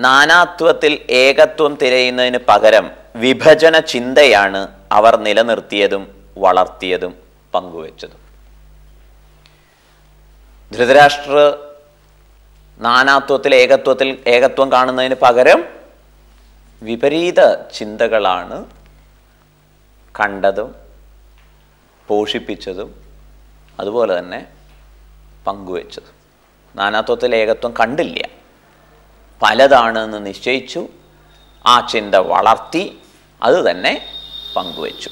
നാനാത്വത്തിൽ ഏകത്വം തിരയുന്നതിന് പകരം വിഭജന ചിന്തയാണ് അവർ നിലനിർത്തിയതും വളർത്തിയതും പങ്കുവച്ചതും ധൃതരാഷ്ട്ര നാനാത്വത്തിൽ ഏകത്വത്തിൽ ഏകത്വം കാണുന്നതിന് പകരം വിപരീത ചിന്തകളാണ് കണ്ടതും പോഷിപ്പിച്ചതും അതുപോലെ തന്നെ പങ്കുവച്ചതും നാനാത്വത്തിൽ ഏകത്വം കണ്ടില്ല പലതാണെന്ന് നിശ്ചയിച്ചു ആ ചിന്ത വളർത്തി അത് തന്നെ പങ്കുവച്ചു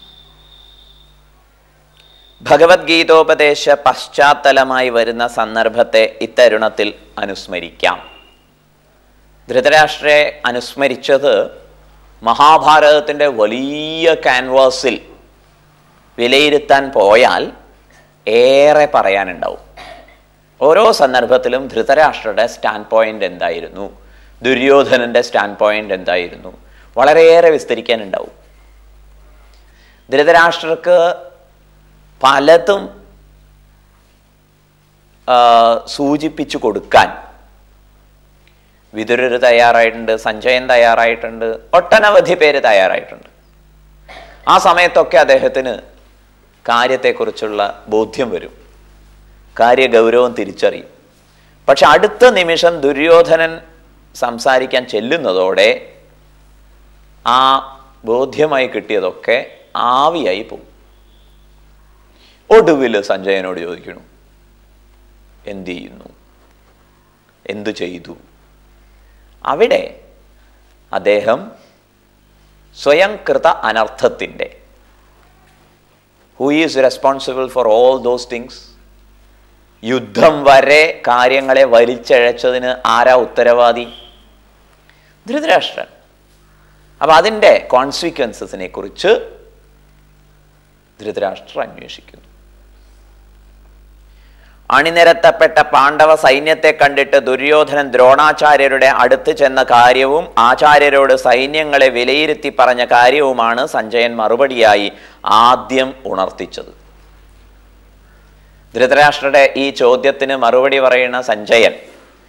ഭഗവത്ഗീതോപദേശ പശ്ചാത്തലമായി വരുന്ന സന്ദർഭത്തെ ഇത്തരുണത്തിൽ അനുസ്മരിക്കാം ധൃതരാഷ്ട്രയെ അനുസ്മരിച്ചത് മഹാഭാരതത്തിൻ്റെ വലിയ ക്യാൻവാസിൽ വിലയിരുത്താൻ പോയാൽ ഏറെ പറയാനുണ്ടാവും ഓരോ സന്ദർഭത്തിലും ധൃതരാഷ്ട്രയുടെ സ്റ്റാൻഡ് പോയിന്റ് എന്തായിരുന്നു ദുര്യോധനന്റെ സ്റ്റാൻഡ് പോയിന്റ് എന്തായിരുന്നു വളരെയേറെ വിസ്തരിക്കാനുണ്ടാവും ധൃതരാഷ്ട്രക്ക് പലതും ആ, സൂചിപ്പിച്ചു കൊടുക്കാൻ വിതുരര് തയ്യാറായിട്ടുണ്ട് സഞ്ജയൻ തയ്യാറായിട്ടുണ്ട് ഒട്ടനവധി പേര് തയ്യാറായിട്ടുണ്ട് ആ സമയത്തൊക്കെ അദ്ദേഹത്തിന് കാര്യത്തെക്കുറിച്ചുള്ള ബോധ്യം വരും കാര്യഗൗരവം തിരിച്ചറിയും പക്ഷെ അടുത്ത നിമിഷം ദുര്യോധനൻ സംസാരിക്കാൻ ചെല്ലുന്നതോടെ ആ ബോധ്യമായി കിട്ടിയതൊക്കെ ആവിയായി പോകും ഒടുവിൽ സഞ്ജയനോട് ചോദിക്കണു എന്ത് ചെയ്യുന്നു എന്തു ചെയ്തു അവിടെ അദ്ദേഹം സ്വയം കൃത അനർത്ഥത്തിൻ്റെ who is responsible for all those things യുദ്ധം വരെ കാര്യങ്ങളെ വലിച്ചഴച്ചതിന് ആരാ ഉത്തരവാദി ധൃതരാഷ്ട്രൻ അപ്പൊ അതിൻ്റെ കോൺസിക്വൻസസിനെ കുറിച്ച് ധൃതരാഷ്ട്രർ അന്വേഷിക്കുന്നു അണിനിരത്തപ്പെട്ട പാണ്ഡവ സൈന്യത്തെ കണ്ടിട്ട് ദുര്യോധനൻ ദ്രോണാചാര്യരുടെ അടുത്ത് ചെന്ന കാര്യവും ആചാര്യരോട് സൈന്യങ്ങളെ വിലയിരുത്തി പറഞ്ഞ കാര്യവുമാണ് സഞ്ജയൻ മറുപടിയായി ആദ്യം ഉണർത്തിച്ചത് ധൃതരാഷ്ട്രയുടെ ഈ ചോദ്യത്തിന് മറുപടി പറയുന്ന സഞ്ജയൻ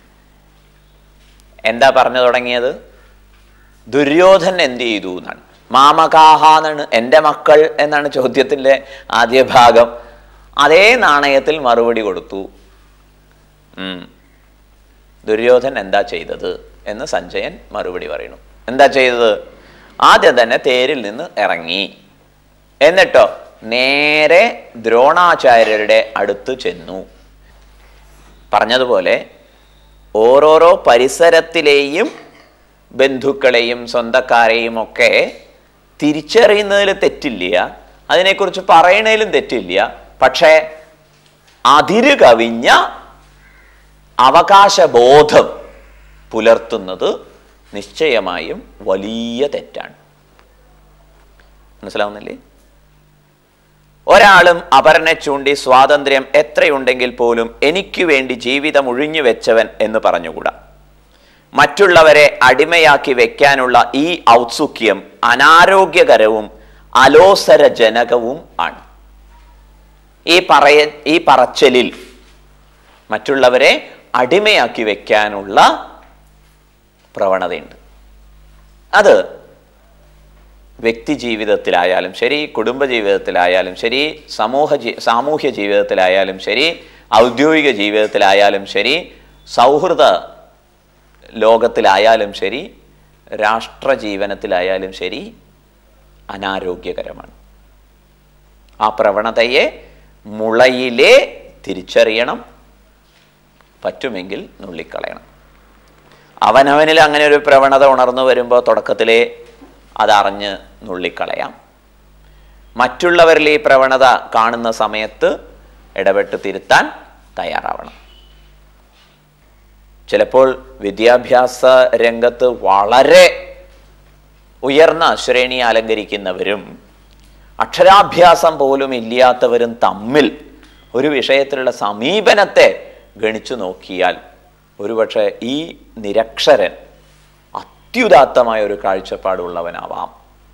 എന്താ പറഞ്ഞു തുടങ്ങിയത് ദുര്യോധൻ എന്ത് ചെയ്തു എന്നാണ് മാമകാഹ എന്നാണ് എൻ്റെ മക്കൾ എന്നാണ് ചോദ്യത്തിൻ്റെ ആദ്യ ഭാഗം അതേ നാണയത്തിൽ മറുപടി കൊടുത്തു ഉം. ദുര്യോധൻ എന്താ ചെയ്തത് എന്ന് സഞ്ജയൻ മറുപടി പറയുന്നു എന്താ ചെയ്തത് ആദ്യം തന്നെ തേരിൽ നിന്ന് ഇറങ്ങി എന്നിട്ടോ നേരെ ദ്രോണാചാര്യരുടെ അടുത്ത് ചെന്നു പറഞ്ഞതുപോലെ ഓരോരോ പരിസരത്തിലെയും ബന്ധുക്കളെയും സ്വന്തക്കാരെയും ഒക്കെ തിരിച്ചറിയുന്നതിൽ തെറ്റില്ല അതിനെക്കുറിച്ച് പറയണതിലും തെറ്റില്ല പക്ഷേ അതിര് കവിഞ്ഞ അവകാശബോധം പുലർത്തുന്നത് നിശ്ചയമായും വലിയ തെറ്റാണ് മനസ്സിലാവുന്നില്ലേ ഒരാളും അപരനെ ചൂണ്ടി സ്വാതന്ത്ര്യം എത്രയുണ്ടെങ്കിൽ പോലും എനിക്ക് വേണ്ടി ജീവിതം ഒഴിഞ്ഞു വെച്ചവൻ എന്ന് പറഞ്ഞുകൂടാ മറ്റുള്ളവരെ അടിമയാക്കി വെക്കാനുള്ള ഈ ഔത്സുക്യം അനാരോഗ്യകരവും അലോസരജനകവും ആണ് ഈ പറയ ഈ പറച്ചലിൽ മറ്റുള്ളവരെ അടിമയാക്കി വെക്കാനുള്ള പ്രവണതയുണ്ട് അത് വ്യക്തി ജീവിതത്തിലായാലും ശരി കുടുംബ ജീവിതത്തിലായാലും ശരി സമൂഹ ജീ സാമൂഹ്യ ജീവിതത്തിലായാലും ശരി ഔദ്യോഗിക ജീവിതത്തിലായാലും ശരി സൗഹൃദ ലോകത്തിലായാലും ശരി രാഷ്ട്ര ജീവനത്തിലായാലും ശരി അനാരോഗ്യകരമാണ് ആ പ്രവണതയെ മുളയിലെ തിരിച്ചറിയണം പറ്റുമെങ്കിൽ നുള്ളിക്കളയണം അവനവനിൽ അങ്ങനെ ഒരു പ്രവണത ഉണർന്നു വരുമ്പോൾ തുടക്കത്തിലേ അതറിഞ്ഞ് നുള്ളിക്കളയാം മറ്റുള്ളവരിൽ ഈ പ്രവണത കാണുന്ന സമയത്ത് ഇടപെട്ട് തിരുത്താൻ തയ്യാറാവണം ചിലപ്പോൾ വിദ്യാഭ്യാസ രംഗത്ത് വളരെ ഉയർന്ന ശ്രേണി അലങ്കരിക്കുന്നവരും അക്ഷരാഭ്യാസം പോലും ഇല്ലാത്തവരും തമ്മിൽ ഒരു വിഷയത്തിലുള്ള സമീപനത്തെ ഗണിച്ചു നോക്കിയാൽ ഒരുപക്ഷെ ഈ നിരക്ഷരൻ അത്യുദാത്തമായ ഒരു കാഴ്ചപ്പാടുള്ളവനാവാം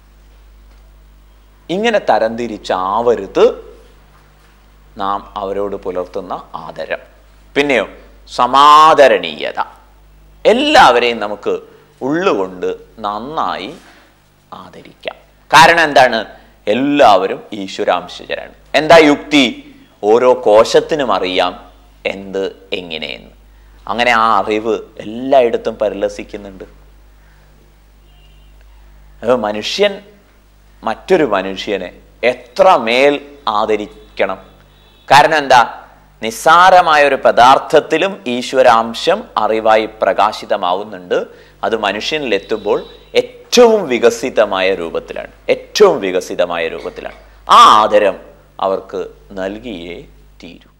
ഇങ്ങനെ തരംതിരിച്ചാവരുത് നാം അവരോട് പുലർത്തുന്ന ആദരം പിന്നെയോ സമാദരണീയത എല്ലാവരെയും നമുക്ക് ഉള്ളുകൊണ്ട് നന്നായി ആദരിക്കാം കാരണം എന്താണ് എല്ലാവരും ഈശ്വരാംശജരാണ് എന്താ യുക്തി ഓരോ കോശത്തിനും അറിയാം എന്ത് എങ്ങനെയെന്ന് അങ്ങനെ ആ അറിവ് എല്ലായിടത്തും പരിലസിക്കുന്നുണ്ട് അത് മനുഷ്യൻ മറ്റൊരു മനുഷ്യനെ എത്ര മേൽ ആദരിക്കണം കാരണം എന്താ നിസ്സാരമായ ഒരു പദാർത്ഥത്തിലും ഈശ്വരാംശം അറിവായി പ്രകാശിതമാവുന്നുണ്ട് അത് മനുഷ്യനിലെത്തുമ്പോൾ ഏറ്റവും വികസിതമായ രൂപത്തിലാണ് ഏറ്റവും വികസിതമായ രൂപത്തിലാണ് ആ ആദരം അവർക്ക് നൽകിയേ തീരൂ